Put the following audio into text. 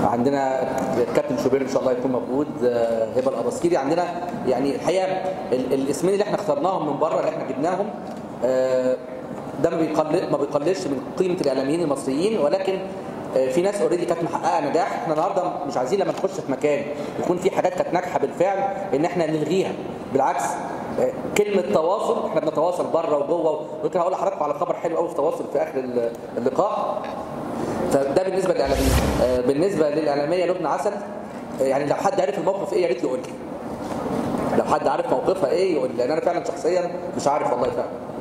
عندنا الكابتن شوبير ان شاء الله يكون موجود آه، هبه الاباصيري عندنا يعني الحقيقه ال- الاسمين اللي احنا اخترناهم من بره اللي احنا جبناهم آه، ده ما بيقلل ما بيقللش من قيمه الاعلاميين المصريين ولكن آه، في ناس اوريدي كانت محققه نجاح احنا النهارده مش عايزين لما نخش في مكان يكون في حاجات كانت ناجحه بالفعل ان احنا نلغيها بالعكس آه، كلمه تواصل احنا بنتواصل بره وجوه ويمكن هقول لحضراتكم على خبر حلو قوي في تواصل في اخر ال- اللقاء فده بالنسبه للاعلاميين آه، بالنسبه للاعلاميه لبنى عسل آه، يعني لو حد عرف الموقف ايه يا ريت يقول لي لو حد عارف موقفها ايه يقول لي لان انا فعلا شخصيا مش عارف والله فعلا